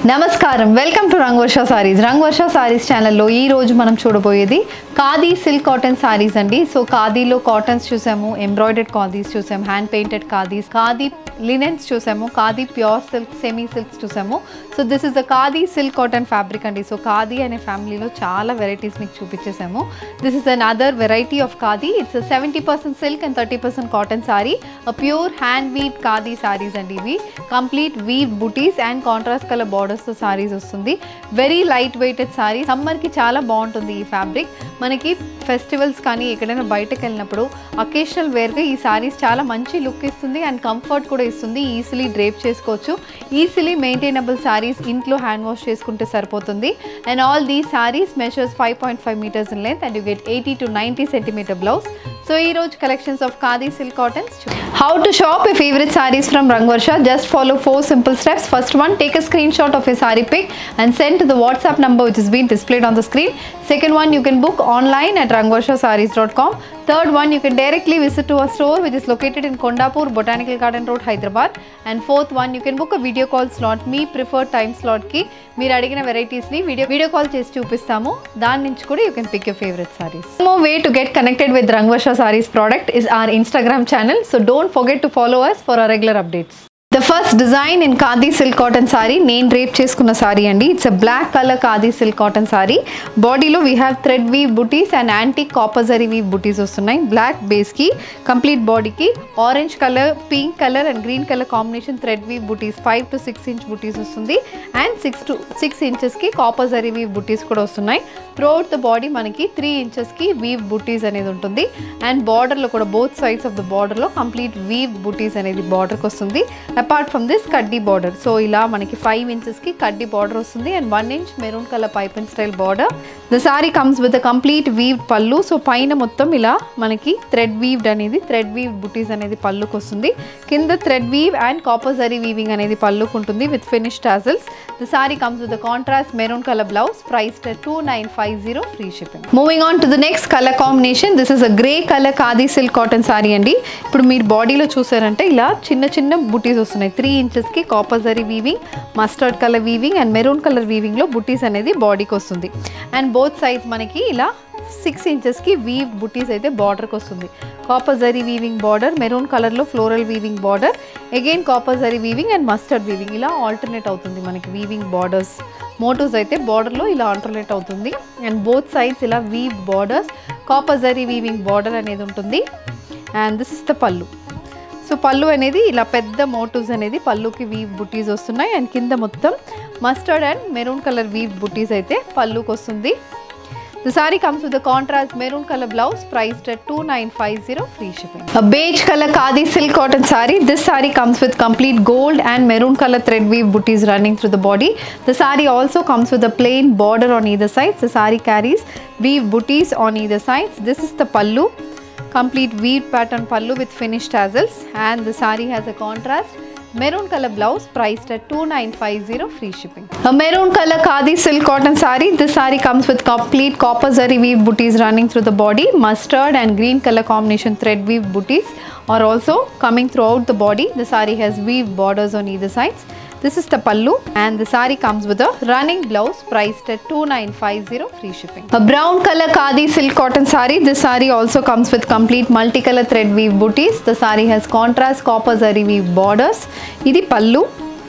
నమస్కారం welcome to Rangavarsha sarees Rangavarsha sarees ఛానల్లో ఈ రోజు మనం చూడబోయేది ఖాదీ సిల్క్ కాటన్ సారీస్ అండి సో ఖాదీలో కాటన్స్ చూసాము ఎంబ్రాయిడెడ్ ఖాదీస్ చూసాము hand painted khadis khadi linens చూసాము khadi pure silk semi silks చూసాము so this is the khadi silk cotton fabric అండి సో ఖాదీ అనే ఫ్యామిలీలో చాలా వెరైటీస్ మీకు చూపించేసాము this is another variety of khadi it's seventy percent silk and thirty percent cotton saree pure hand weave khadi sarees అండి ఇవి complete weave butis and contrast colour బార్డర్స్తో saris వస్తుంది very light weighted sorry సమ్మర్కి చాలా బాగుంటుంది ఈ ఫ్యాబ్రిక్ మనకి ఫెస్టివల్స్ కానీ ఎక్కడైనా బయటకు వెళ్ళినప్పుడు అకేషనల్ వేర్గా ఈ సారీస్ చాలా మంచి లుక్ ఇస్తుంది అండ్ కంఫర్ట్ కూడా ఇస్తుంది ఈజీలీ డ్రేప్ చేసుకోవచ్చు ఈజీలీ మెయింటైనబుల్ సారీస్ ఇంట్లో హ్యాండ్ వాష్ చేసుకుంటే సరిపోతుంది and all the sarees measures five point five metres in length and you get eighty to ninety centimetre blouse so ఈ రోజు collections of khadi silk cottons how to shop your favorite sarees from Rangvarsha just follow four simple steps first one take a screenshot of your saree pic and send to the whatsapp number which is being displayed on the screen second one you can book online at rangvarshasarees.com third one you can directly visit to our store which is located in Kondapur Botanical Garden Road Hyderabad and fourth one you can book a video call slot మీ preferred time స్లాట్కి మీరు అడిగిన వెరైటీస్ని video video call చేసి చూపిస్తాము దాని నుంచి కూడా you can pick your favourite sarees more way to get connected with Rangavarsha sarees product is our Instagram channel so don't forget to follow us for our regular updates the first design in khadi silk cotton saree నేను drape చేసుకున్న సారీ అండి it's a black colour khadi silk cotton saree బాడీలో we have thread weave butis and యాంటీ కాపజరీ weave butis వస్తున్నాయి black బేస్కి complete బాడీకి orange colour pink colour and green colour combination thread weave butis five to six inch butis వస్తుంది అండ్ సిక్స్ టు సిక్స్ ఇంచెస్కి కాపజరీ weave butis కూడా వస్తున్నాయి త్రూఅవుట్ ద బాడీ మనకి త్రీ ఇంచెస్కి వీవ్ బుటీస్ అనేది ఉంటుంది అండ్ బార్డర్లో కూడా బోత్ సైడ్స్ ఆఫ్ ద బార్డర్లో కంప్లీట్ వీవ్ బుటీస్ అనేది బార్డర్కి వస్తుంది అపార్ట్ ఫ్రమ్ దిస్ కడ్డీ బార్డర్ సో ఇలా మనకి ఫైవ్ ఇంచెస్కి కడ్డీ బార్డర్ వస్తుంది and one inch maroon colour pipe and style border the saree comes with complete weave pallu so పైన మొత్తం ఇలా మనకి థ్రెడ్ వీవ్డ్ అనేది థ్రెడ్ వీవ్ బుటీస్ అనేది పళ్ళుకి వస్తుంది కింద థ్రెడ్ వీవ్ అండ్ కాపర్జరీ వీవింగ్ అనేది పళ్ళుకు ఉంటుంది with finish tassels the saree comes with contrast maroon colour blouse price two nine five zero free shipping moving on to the next colour combination this is a grey colour khadi silk cotton sorry అండి ఇప్పుడు మీరు బాడీలో చూసారంటే ఇలా చిన్న చిన్న బుటీస్ వస్తున్నాయి త్రీ ఇంచెస్కి కాపర్జరీ weaving mustard colour weaving and maroon colour వీవింగ్లో బుటీస్ అనేది బాడీకి వస్తుంది అండ్ బోత్ సైడ్స్ మనకి ఇలా సిక్స్ ఇంచెస్కి వీవ్ బుటీస్ అయితే బార్డర్కి వస్తుంది copper zari weaving border maroon కలర్లో floral weaving border again copper zari weaving and mustard weaving ఇలా ఆల్టర్నేట్ అవుతుంది మనకి వీవింగ్ బార్డర్స్ మోటోస్ అయితే బార్డర్లో ఇలా ఆల్టర్నేట్ అవుతుంది అండ్ బోత్ సైడ్స్ ఇలా weave borders copper zari weaving border అనేది ఉంటుంది and this is the pallu so pallu అనేది ఇలా పెద్ద మోటివ్స్ అనేది పళ్ళుకి వీవ్ బుటీస్ వస్తున్నాయి అండ్ కింద మొత్తం mustard and maroon colour weave butis అయితే పళ్ళుకి వస్తుంది The saree comes with a contrast maroon color blouse priced at 2950 free shipping. A beige color khadi silk cotton saree. This saree comes with complete gold and maroon color thread weave booties running through the body. The saree also comes with a plain border on either side. The saree carries weave booties on either sides. This is the pallu. Complete weave pattern pallu with finished tassels and the saree has a contrast maroon colour blouse priced at two nine five zero free shipping maroon colour khadi silk cotton saree this saree comes with complete copper zari weave butis running through the body mustard and green colour combination thread weave butis are also coming throughout the body the saree has weave borders on either sides This is the pallu and the saree comes with a running blouse priced at 2950 free shipping. A brown color khadi silk cotton saree. This saree also comes with complete multicolor thread weave booties. The saree has contrast copper zari weave borders. Idi pallu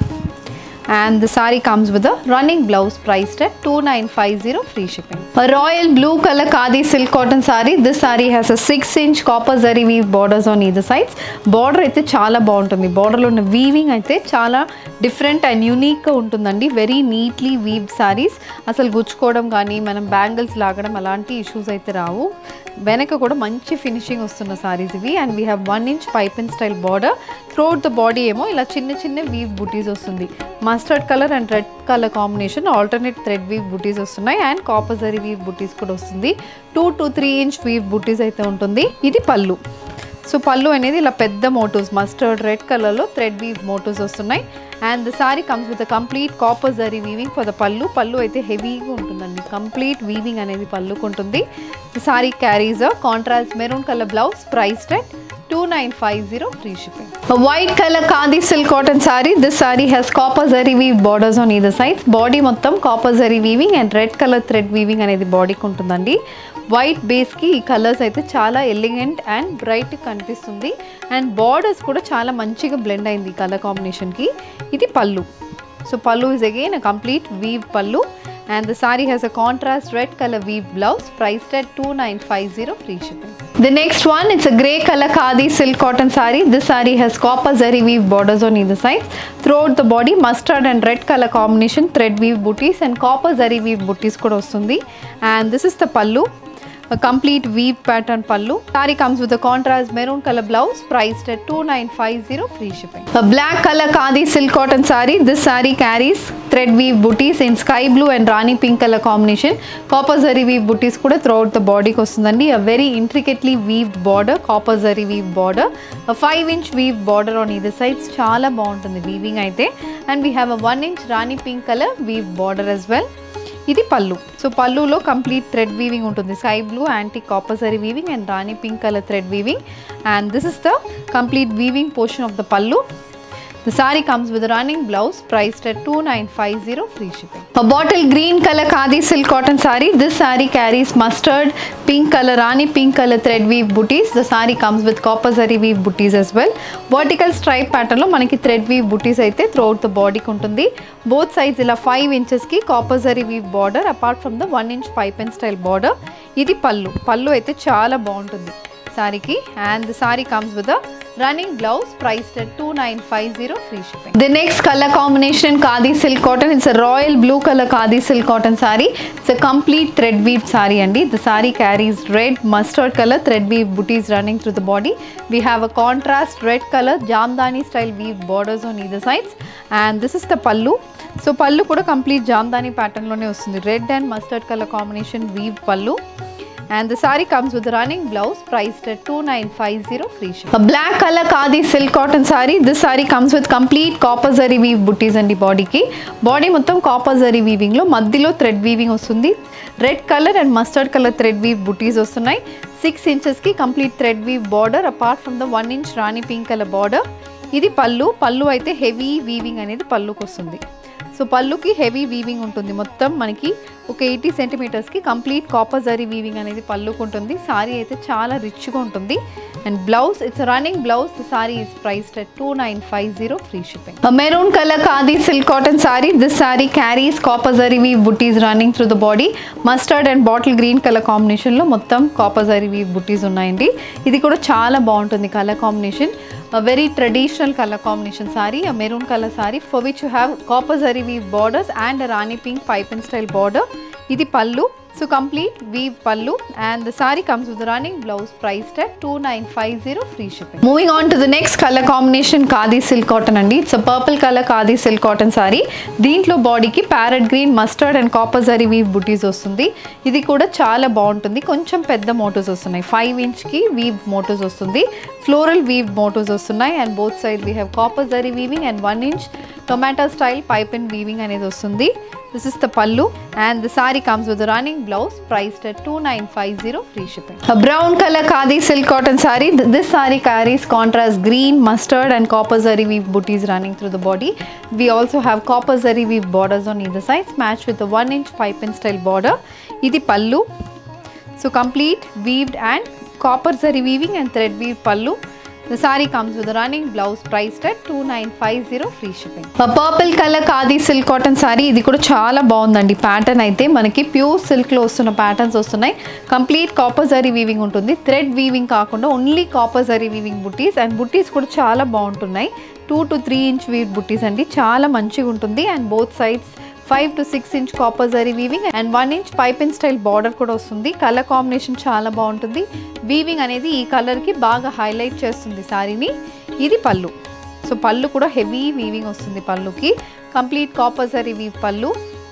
and the saree comes with a running blouse priced at 2950 free shipping. A royal blue color khadi silk cotton saree. This saree has a 6 inch copper zari weave borders on either sides. Border అయితే చాలా బాగుంటుంది బార్డర్లో ఉన్న weaving అయితే చాలా different and యూనిక్గా ఉంటుందండి very neatly weave saris అసలు గుచ్చుకోవడం కానీ మనం బ్యాంగిల్స్ లాగడం అలాంటి ఇష్యూస్ అయితే రావు వెనక కూడా మంచి ఫినిషింగ్ వస్తున్న సారీస్ ఇవి and we have one inch pipe and style border throughout the body ఏమో ఇలా చిన్న చిన్న వీవ్ బుటీస్ వస్తుంది mustard colour and red colour combination alternate thread weave butis వస్తున్నాయి అండ్ కాపజరీ వీవ్ బుటీస్ కూడా వస్తుంది two to three inch weave butis అయితే ఉంటుంది ఇది పళ్ళు సో పళ్ళు అనేది ఇలా పెద్ద మోటివ్స్ మస్టర్డ్ రెడ్ కలర్లో థ్రెడ్ వీవ్ మోటివ్స్ వస్తున్నాయి and the saree comes with complete copper zari weaving for the pallu pallu అయితే హెవీగా ఉంటుందండి కంప్లీట్ వీవింగ్ అనేది పళ్ళుకు ఉంటుంది the saree carries a contrast maroon colour blouse priced at two nine five zero free shipping white colour khadi silk cotton saree this saree has copper zari weave borders on either sides body మొత్తం copper zari weaving and red colour thread weaving అనేది బాడీకి ఉంటుందండి white బేస్కి ఈ colours అయితే చాలా elegant and bright కనిపిస్తుంది and borders కూడా చాలా మంచిగా బ్లెండ్ అయింది ఈ కలర్ కాంబినేషన్కి ఇది pallu so pallu is again a complete weave pallu and the saree has a contrast red color weave blouse priced at 2950 free shipping the next one it's a gray color khadi silk cotton saree this saree has copper zari weave borders on either side throughout the body mustard and red color combination thread weave booties and copper zari weave booties కూడా వస్తుంది and this is the pallu a complete weave pattern pallu. Saree comes with a contrast maroon color blouse priced at 2950 free shipping. A black color khadi silk cotton saree. This saree carries thread weave booties in sky blue and rani pink color combination. Copper zari weave booties కూడా throughout the body వస్తుందండి a very intricately weaved border copper zari weave border a 5 inch weave border on either sides చాలా బాగుంటుంది weaving అయితే and we have a 1 inch rani pink color weave border as well ఇది pallu so పళ్ళులో complete thread weaving ఉంటుంది sky blue యాంటీ కాపసరీ weaving and rani pink colour thread weaving and this is the complete weaving portion of the pallu The saree comes with a running blouse priced at 2950 free shipping. A bottle green color khadi silk cotton saree. This saree carries mustard pink color rani pink color thread weave booties. The saree comes with copper zari weave booties as well. Vertical stripe pattern లో మనకి thread weave butis అయితే throughout the బాడీకి ఉంటుంది both sides ఇలా five ఇంచెస్కి copper zari weave border apart from the one inch pipe and style border ఇది పళ్ళు పళ్ళు అయితే చాలా బాగుంటుంది సారీకి and the saree comes with running blouse priced at two nine five zero free shipping the next colour combination khadi silk cotton it's royal blue colour khadi silk cotton saree it's a complete thread weave saree అండి the saree carries red mustard colour thread weave butis running through the body we have a contrast red colour Jamdani style weave borders on either sides and this is the pallu so pallu కూడా complete Jamdani ప్యాటర్న్లోనే వస్తుంది red and mustard colour combination weave pallu and the saree comes with a running blouse priced at 2950 free shipping. A black color khadi silk cotton saree. This saree comes with complete copper zari weave booties అండి బాడీకి body మొత్తం copper zari వీవింగ్లో మధ్యలో thread weaving వస్తుంది red colour and mustard colour thread weave butis వస్తున్నాయి six ఇంచెస్కి complete thread weave border apart from the one inch rani pink colour border ఇది పళ్ళు పళ్ళు అయితే హెవీ వీవింగ్ అనేది పళ్ళుకి వస్తుంది సో పళ్ళుకి హెవీ వీవింగ్ ఉంటుంది మొత్తం మనకి ఒక ఎయిటీ సెంటీమీటర్స్కి కంప్లీట్ కాపర్ జరీ వీవింగ్ అనేది పళ్ళుకు ఉంటుంది సారీ అయితే చాలా రిచ్గా ఉంటుంది and blouse it's running blouse the saree is priced at two nine five zero free shipping maroon colour khadi silk cotton saree this saree carries copper zari weave butis running through the body mustard and bottle green colour కాంబినేషన్లో మొత్తం copper zari weave బుటీస్ ఉన్నాయండి ఇది కూడా చాలా బాగుంటుంది colour combination a very traditional color combination saree a maroon color saree for which you have copper zari weave borders and a rani pink pipe and style border ఇది pallu so complete weave pallu and the saree comes with running blouse priced at two nine five zero free shipping moving on to the next colour combination khadi silk cotton అండి it's purple colour khadi silk cotton saree దీంట్లో బాడీకి parrot green mustard and copper zari weave butis వస్తుంది ఇది కూడా చాలా బాగుంటుంది కొంచెం పెద్ద మోటోస్ వస్తున్నాయి ఫైవ్ ఇంచ్కి వీవ్ మోటోస్ వస్తుంది ఫ్లోరల్ వీవ్ మోటోస్ వస్తున్నాయి and both side we have copper zari weaving and one inch tomato style pipe and weaving అనేది వస్తుంది this is the pallu and the saree comes with running blouse priced at two nine five zero free shipping brown colour khadi silk cotton saree this saree carries contrast green mustard and copper zari weave butis running through the body we also have copper zari weave borders on either sides match with one inch pipe and style border ఇది pallu so complete weaved and copper zari weaving and thread weave pallu The saree comes with a running blouse priced at 2950 free shipping. Purple colour khadi silk cotton saree ఇది కూడా చాలా బాగుందండి pattern అయితే మనకి pure సిల్క్లో వస్తున్న patterns వస్తున్నాయి కంప్లీట్ కాపర్ జరీ వీవింగ్ ఉంటుంది థ్రెడ్ వీవింగ్ కాకుండా only copper zari weaving butis and butis కూడా చాలా బాగుంటున్నాయి two to three inch weave butis అండి చాలా మంచిగా ఉంటుంది and both sides five to six inch copper zari weaving and one inch pipe and style border కూడా వస్తుంది కలర్ కాంబినేషన్ చాలా బాగుంటుంది వీవింగ్ అనేది ఈ కలర్కి బాగా హైలైట్ చేస్తుంది సారీని ఇది పళ్ళు సో పళ్ళు కూడా హెవీ వీవింగ్ వస్తుంది పళ్ళుకి complete copper zari weave pallu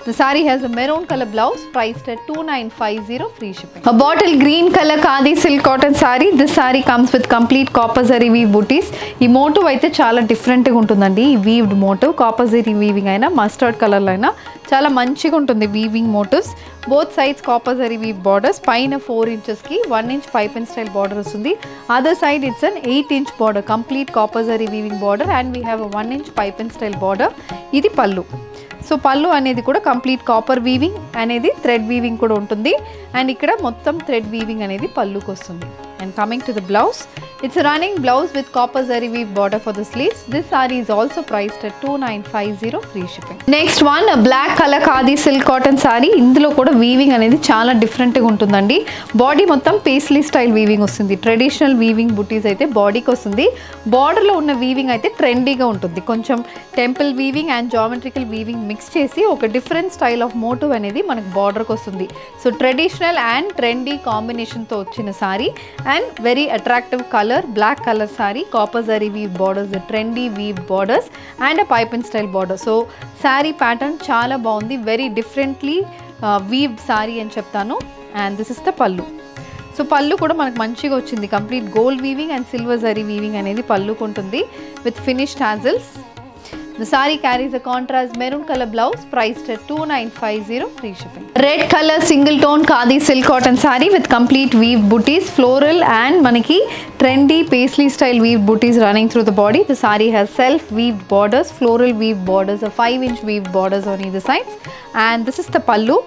The saree has a maroon color blouse priced at 2950 free shipping. A bottle green color khadi silk cotton saree. This saree comes with complete copper zari weave booties. ఈ motif అయితే చాలా డిఫరెంట్గా ఉంటుందండి ఈ weaved motif copper zari weaving అయినా mustard కలర్లో అయినా చాలా మంచిగా ఉంటుంది weaving motifs both sides copper zari weave borders పైన ఫోర్ ఇంచెస్కి one inch pipe and style border వస్తుంది other side it's an eight inch border complete copper zari weaving border and we have one inch pipe and style border ఇది pallu so pallu అనేది కూడా complete copper weaving అనేది thread weaving కూడా ఉంటుంది and ఇక్కడ మొత్తం thread weaving అనేది పళ్ళుకి వస్తుంది and coming to the blouse it's running blouse with copper zari weave border for the sleeves this saree is also priced at two nine five zero free shipping next one black colour khadi silk cotton saree ఇందులో కూడా weaving అనేది చాలా డిఫరెంట్గా ఉంటుందండి body మొత్తం paisley style weaving వస్తుంది traditional weaving butis అయితే బాడీకి వస్తుంది బార్డర్లో ఉన్న వీవింగ్ అయితే ట్రెండీగా ఉంటుంది కొంచెం temple weaving and geometrical weaving mix చేసి ఒక డిఫరెంట్ స్టైల్ ఆఫ్ మోటివ్ అనేది మనకు బార్డర్కి వస్తుంది సో ట్రెడిషనల్ అండ్ ట్రెండీ కాంబినేషన్తో వచ్చిన saree and very attractive colour black colour saree copper zari weave borders trendy weave borders and a pipe and style border so saree pattern చాలా బాగుంది వెరీ డిఫరెంట్లీ వీవ్ సారీ అని చెప్తాను and this is the pallu so pallu కూడా మనకు మంచిగా వచ్చింది complete gold weaving and silver zari weaving అనేది పళ్ళుకు ఉంటుంది with finished tassels The saree carries a contrast maroon color blouse priced at 2950 free shipping. Red color single tone khadi silk cotton saree with complete weave booties, floral and manaki trendy paisley style weave booties running through the body. The saree has self weaved borders, floral weave borders, a 5 inch weave borders on either sides and this is the pallu.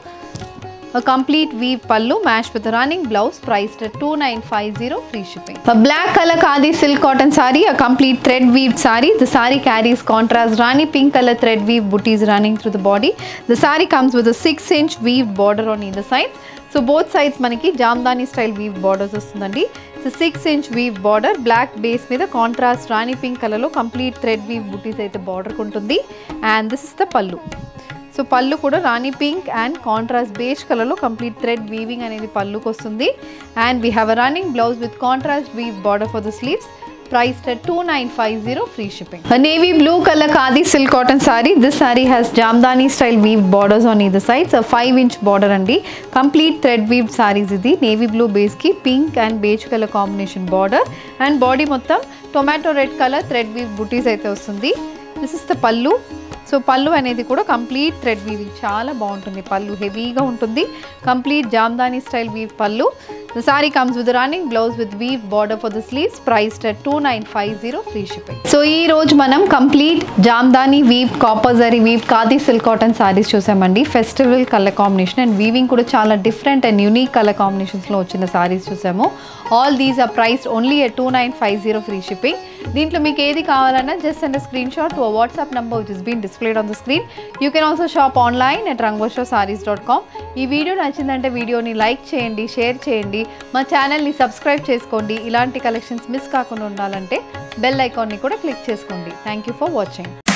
A complete weave pallu matched with a running blouse priced at 2950 free shipping. A black color khadi silk cotton saree, a complete thread weaved saree. The saree carries contrast rani pink color thread weave booties running through the body. The saree comes with a 6 inch weaved border on either side. So both sides మనకి jamdani style weave borders వస్తుందండి so six inch weave border black base మీద contrast rani pink కలర్లో complete thread weave butis అయితే బార్డర్కి ఉంటుంది and this is the pallu so pallu కూడా rani pink and contrast beige కలర్లో complete thread weaving అనేది పళ్ళుకి వస్తుంది and we have a running blouse with contrast weave border for the sleeves priced at 2950 free shipping. A navy blue color khadi silk cotton saree. This saree has jamdani style weave borders on either sides. A 5 inch border అండి complete thread weaved sarees ఇది navy blue బేస్కి pink and beige colour combination border and body మొత్తం tomato red colour thread weave butis అయితే వస్తుంది this is the pallu so pallu అనేది కూడా complete thread weaving చాలా బాగుంటుంది పళ్ళు హెవీగా ఉంటుంది complete jamdani style weave pallu the saree comes with running blouse with weave border for the sleeves priced at two nine five zero free shipping so ఈ రోజు మనం complete jamdani weave copper zari weave khadi silk cotton sarees చూసామండి festival colour combination and weaving కూడా చాలా different and unique colour కాంబినేషన్స్లో వచ్చిన సారీస్ చూసాము all these are priced only at two nine five zero free shipping దీంట్లో మీకు ఏది కావాలన్నా just and screenshot to WhatsApp number which is been displayed on the screen you can also shop online at Rangosho sarees dot com ఈ video నచ్చిందంటే వీడియోని like చేయండి share చేయండి మా ఛానల్ని సబ్స్క్రైబ్ చేసుకోండి ఇలాంటి కలెక్షన్స్ మిస్ కాకుండా ఉండాలంటే బెల్ ఐకాన్ని కూడా క్లిక్ చేసుకోండి థ్యాంక్ యూ ఫర్ వాచింగ్